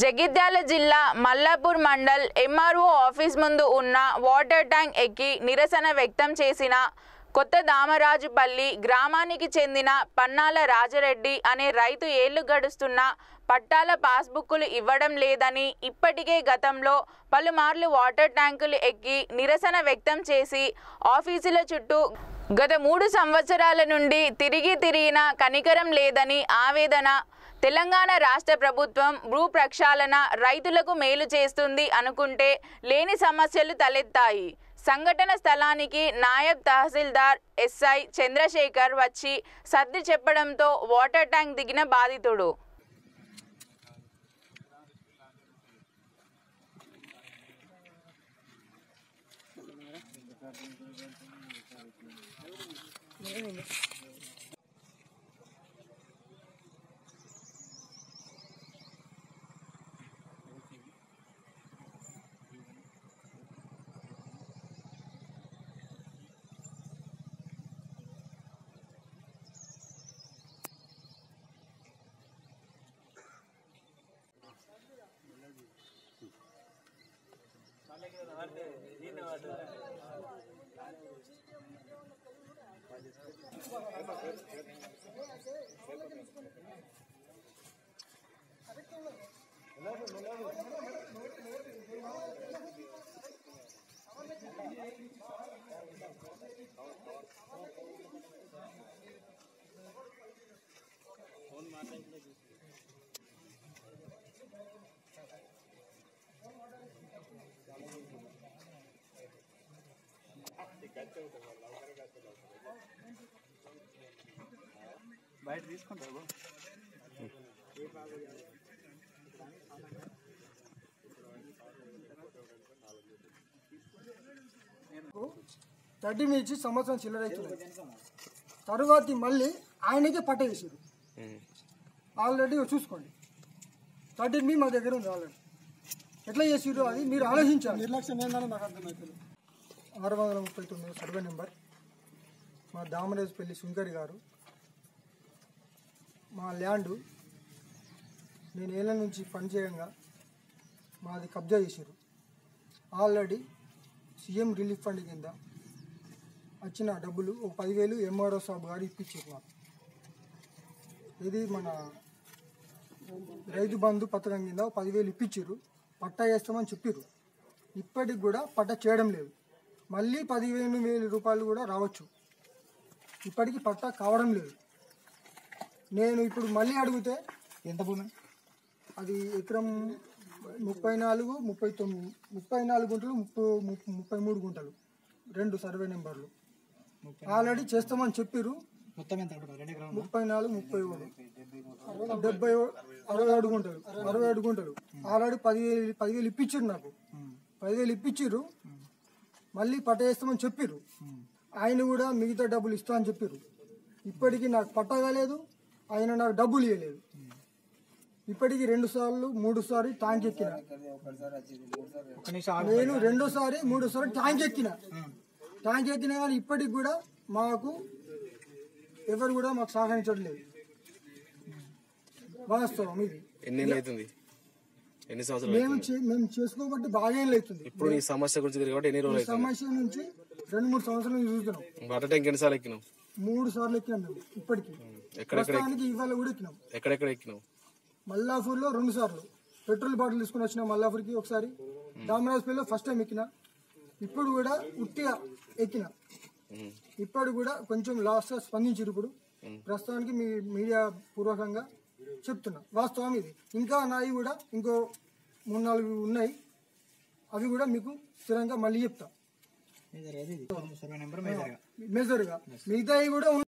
జగిత్యాల జిల్లా Mallapur mandal MRO office ముందు ఉన్న వాటర్ ట్యాంక్ ఎక్కి నిరసన వ్యక్తం చేసిన కొత్త దామరాజుపల్లి గ్రామానికి చెందిన పన్నాల రాజరెడ్డి అనే రైతు ఏళ్లు గడుస్తున్న పట్టాల పాస్బుక్కులు ఇవ్వడం లేదని ఇప్పటికే గతంలో పలుమార్లు వాటర్ ట్యాంకులు ఎక్కి నిరసన వ్యక్తం చేసి ఆఫీసుల చుట్టూ గత మూడు సంవత్సరాల నుండి తిరిగి తిరిగిన కనికరం లేదని ఆవేదన తెలంగాణ రాష్ట్ర ప్రభుత్వం భూ ప్రక్షాళన రైతులకు మేలు చేస్తుంది అనుకుంటే లేని సమస్యలు తలెత్తాయి సంఘటన స్థలానికి నాయబ్ తహసీల్దార్ ఎస్ఐ చంద్రశేఖర్ వచ్చి సర్ది చెప్పడంతో వాటర్ ట్యాంక్ దిగిన బాధితుడు బయట తీసుకుంటావు థర్టీ మినిట్స్ సంవత్సరం చిల్లర అవుతుంది తరువాతి మళ్ళీ ఆయనకే పట్ట వేసారు ఆల్రెడీ చూసుకోండి థర్టీ మీ మా దగ్గర ఉంది ఆల్రెడీ ఎట్లా చేసిరు అది మీరు ఆలోచించాలి నిర్లక్ష్యం ఏందని నాకు అర్థమవుతుంది ఆరు వందల ముప్పై తొమ్మిది సర్వే నెంబర్ మా దామరాజుపల్లి శంకర్ గారు మా ల్యాండు నేను ఏళ్ళ నుంచి పని చేయంగా మాది కబ్జా చేసారు ఆల్రెడీ సీఎం రిలీఫ్ ఫండ్ కింద వచ్చిన డబ్బులు ఒక పదివేలు ఎంఆర్ఓ సాబ్ గారు ఇప్పించారు నాకు ఇది మన రైతు బంధు పథకం కింద ఒక పదివేలు ఇప్పించారు పట్టా చేస్తామని చెప్పారు ఇప్పటికి కూడా పట్టా చేయడం లేదు మళ్ళీ పదివేలు వేల రూపాయలు కూడా రావచ్చు ఇప్పటికి పట్టా కావడం లేదు నేను ఇప్పుడు మళ్ళీ అడిగితే ఎంత భూమి అది ఎకరం ముప్పై నాలుగు ముప్పై తొమ్మిది ముప్పై నాలుగు గుంటలు ముప్పై ముప్పై- ముప్పై మూడు గుంటలు రెండు సర్వే నెంబర్లు ఆల్రెడీ చేస్తామని చెప్పారు మొత్తం ఎంత అంటున్నారు రెండు ఎకరాలు ముప్పై నాలుగు ముప్పై ఒకటి డెబ్బై ఓ- అరవై ఏడు గుంటలు అరవై ఏడు గుంటలు ఆల్రెడీ పదివేలు పదివేలు ఇప్పించారు నాకు పదివేలు ఇప్పించారు మళ్ళీ పట్ట వేస్తామని చెప్పారు ఆయన కూడా మిగతా డబ్బులు ఇస్తా అని చెప్పారు ఇప్పటికీ నాకు పట్టా కాలేదు ఆయన నాకు డబ్బులు ఇవ్వలేదు ఇప్పటికి రెండు సార్లు మూడు సార్లు ట్యాంక్ ఎక్కిన ఒక నిమిషం ఆగు. నేను రెండోసారి మూడోసారి ట్యాంక్ ఎక్కిన ట్యాంక్ ఎక్కినా కానీ ఇప్పటికి కూడా మాకు ఎవరు కూడా మాకు సహకరించడం లేదు వాస్తవం ఇది ఎన్ని అవుతుంది ఎన్ని సంవత్సరాలు మేము చే- మేము చేసుకోబట్టి బాగా అవుతుంది ఇప్పుడు నీ సమస్య గురించి తిరిగి కాబట్టి ఎన్ని రోజులు అవుతుంది సమస్య నుంచి రెండు మూడు సంవత్సరాలు చూస్తున్నాం వాటర్ ట్యాంక్ ఎన్నిసార్లు ఎక్కినావు మూడు సార్లు ఎక్కినాం మేము ఇప్పటికి ఎక్కడెక్కడ ప్రస్తుతానికి ఇవాళ కూడా ఎక్కినాం ఎక్కడెక్కడ ఎక్కినావు మల్లాపూర్లో రెండు సార్లు పెట్రోల్ బాటిల్ తీసుకుని వచ్చిన మల్లాపూర్కి ఒకసారి దామరాజపల్లిలో ఫస్ట్ టైం ఎక్కిన ఇప్పుడు కూడా ఉట్టిగా ఎక్కిన ఉమ్. ఇప్పుడు కూడా కొంచెం లాస్ట్ స్పందించారు ఇప్పుడు ప్రస్తుతానికి మీ మీడియా పూర్వకంగా చెప్తున్నా వాస్తవం ఇది ఇంకా నాయి కూడా ఇంకో మూడు నాలుగు ఉన్నాయి అవి కూడా మీకు స్థిరంగా మళ్ళీ చెప్తా మేజర్ అది ఇది. సర్వే నెంబర్ మేజర్గా మేజర్గా మిగతాయి కూడా